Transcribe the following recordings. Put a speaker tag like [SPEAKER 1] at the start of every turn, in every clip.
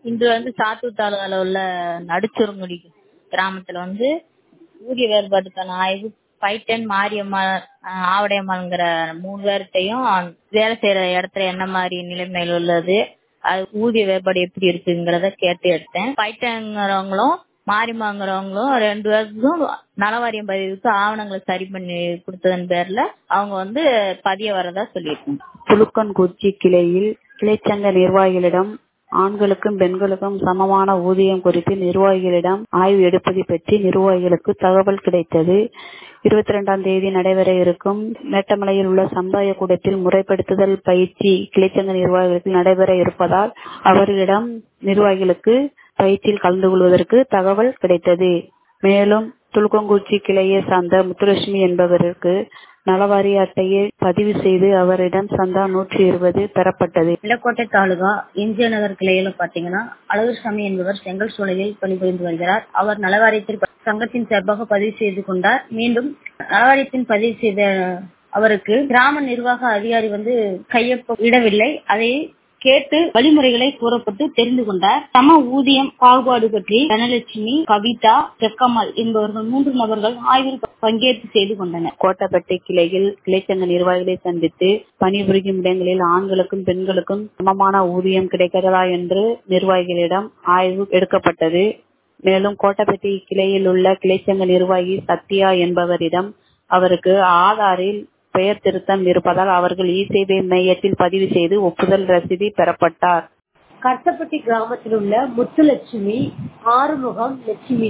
[SPEAKER 1] இன்று வந்து சாத்தூர் தாலுகால உள்ள நடுச்சுருங்குடி கிராமத்துல வந்து ஊதிய வேறுபாட்டுக்கான ஆய்வு பைட்டன் மாரியம்மாள் ஆஹ் ஆவடையம்மாள்ங்கிற மூணு பேர்கிட்டையும் வேலை செய்யற இடத்துல என்ன மாதிரி நிலைமையில் உள்ளது அது ஊதிய வேறுபாடு எப்படி இருக்குங்கிறத கேட்டு எடுத்தேன் பைட்டன்ங்கிறவங்களும் மாரியம்மாங்கிறவங்களும் ரெண்டு பேருக்கும் நலவாரியம் பதிவுக்கு ஆவணங்களை சரி பண்ணி கொடுத்ததன் பேர்ல அவங்க வந்து பதிய வரதா சொல்லியிருக்காங்க
[SPEAKER 2] புலுக்கன்குச்சி கிளையில் கிளைச்சங்க நிர்வாகிகளிடம் ஆண்களுக்கும் பெண்களுக்கும் சமமான ஊதியம் குறித்து நிர்வாகிகளிடம் ஆய்வு எடுப்பது பற்றி நிர்வாகிகளுக்கு தகவல் கிடைத்தது இருபத்தி ரெண்டாம் தேதி நடைபெற இருக்கும் மேட்டமலையில் உள்ள சமுதாய கூடத்தில் முறைப்படுத்துதல் பயிற்சி கிளைச்சங்க நிர்வாகிகளுக்கு நடைபெற இருப்பதால் அவர்களிடம் நிர்வாகிகளுக்கு பயிற்சியில் கலந்து கொள்வதற்கு தகவல் கிடைத்தது மேலும் துலுக்கங்குச்சி கிளையை சார்ந்த முத்துலட்சுமி என்பவருக்கு நலவாரி அட்டையை பதிவு செய்து அவரிடம் சந்தா நூற்றி இருபது பெறப்பட்டது
[SPEAKER 1] நிலக்கோட்டை தாலுகா எம்ஜிஆர் நகர் கிளையில பாத்தீங்கன்னா அழகுசாமி என்பவர் செங்கல் சூளையில் பணிபுரிந்து வருகிறார் அவர் நலவாரியத்தில் சங்கத்தின் சார்பாக பதிவு செய்து கொண்டார் மீண்டும் நலவாரியத்தின் பதிவு செய்த அவருக்கு கிராம நிர்வாக அதிகாரி வந்து கையொப்ப இடவில்லை அதை கேட்டு வழிமுறைகளை கூறப்பட்டு தெரிந்து கொண்டார் சம ஊதியம் பாகுபாடு பற்றி தனலட்சுமி கவிதா செக்கம்மாள் என்பவர்கள் மூன்று நபர்கள் ஆய்வில் பங்கேற்பு செய்து கொண்டனர்
[SPEAKER 2] கோட்டப்பட்டி கிளையில் கிளைச்சங்க நிர்வாகிகளை சந்தித்து பணிபுரியும் இடங்களில் ஆண்களுக்கும் பெண்களுக்கும் சமமான ஊதியம் கிடைக்கிறதா என்று நிர்வாகிகளிடம் ஆய்வு எடுக்கப்பட்டது மேலும் கோட்டப்பட்டி கிளையில் உள்ள கிளைச்சங்க நிர்வாகி சத்யா என்பவரிடம் அவருக்கு ஆதாரில் பெயர் திருத்தம் இருப்பதால் அவர்கள் இ சேவை மையத்தில் பதிவு செய்து ஒப்புதல் ரசீது பெறப்பட்டார்
[SPEAKER 3] கட்டப்பட்டி கிராமத்தில் உள்ள முத்துலட்சுமி ஆறுமுகம் லட்சுமி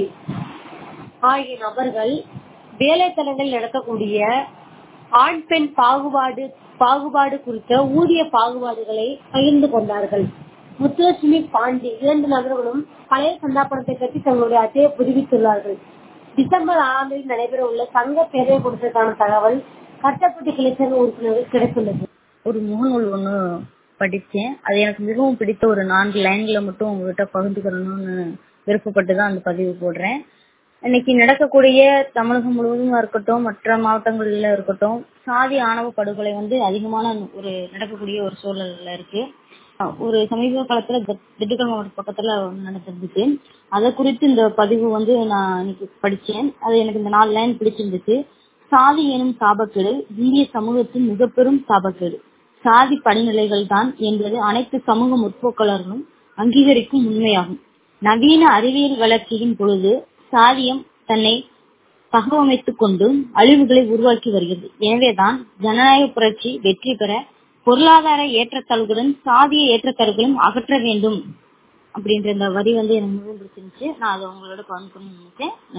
[SPEAKER 3] ஆகிய நபர்கள் வேலைத்தலங்கள் நடக்கக்கூடிய ஆண் பெண் பாகுபாடு பாகுபாடு குறித்த ஊதிய பாகுபாடுகளை பகிர்ந்து கொண்டார்கள் முத்துலட்சுமி பாண்டி இரண்டு நபர்களும் பழைய சந்தாபனத்தை பற்றி தங்களுடைய அட்டையை புதுப்பித்துள்ளார்கள் டிசம்பர் ஆறாம் தேதி நடைபெற உள்ள சங்க பேரவை கூட்டத்திற்கான தகவல் கட்டப்பட்டி கிளைச்சங்க உறுப்பினர்கள் கிடைத்துள்ளது
[SPEAKER 1] ஒரு முகநூல் ஒண்ணு படிச்சேன் அது எனக்கு மிகவும் பிடித்த ஒரு நான்கு லைன்களை மட்டும் உங்ககிட்ட பகிர்ந்துக்கணும்னு விருப்பப்பட்டு தான் அந்த பதிவு போடுறேன் இன்னைக்கு நடக்கக்கூடிய தமிழகம் முழுவதும் இருக்கட்டும் மற்ற மாவட்டங்களில இருக்கட்டும் சாதி ஆணவ படுகொலை வந்து அதிகமான ஒரு நடக்கக்கூடிய ஒரு சூழல்ல இருக்கு ஒரு சமீப காலத்துல திண்டுக்கல் மாவட்ட பக்கத்துல நடந்திருந்துச்சு அதை குறித்து இந்த பதிவு வந்து நான் இன்னைக்கு படிச்சேன் அது எனக்கு இந்த நாலு லைன் பிடிச்சிருந்துச்சு சாதி எனும் சாபக்கேடு இந்திய சமூகத்தின் மிக பெரும் சாபக்கேடு சாதி படிநிலைகள் தான் என்பது அனைத்து சமூக முற்போக்காளர்களும் அங்கீகரிக்கும் உண்மையாகும் நவீன அறிவியல் வளர்ச்சியின் பொழுது சாதியம் தன்னை தகவமைத்துக் கொண்டு அழிவுகளை உருவாக்கி வருகிறது எனவேதான் ஜனநாயக புரட்சி வெற்றி பெற பொருளாதார ஏற்றத்தாழ்வுகளுடன் சாதிய ஏற்றத்தாழ்வுகளும் அகற்ற வேண்டும் அப்படின்ற இந்த வரி வந்து எனக்கு மிகவும் பிடிச்சிருந்துச்சு நான் அதை உங்களோட பகிர்ந்து நினைச்சேன்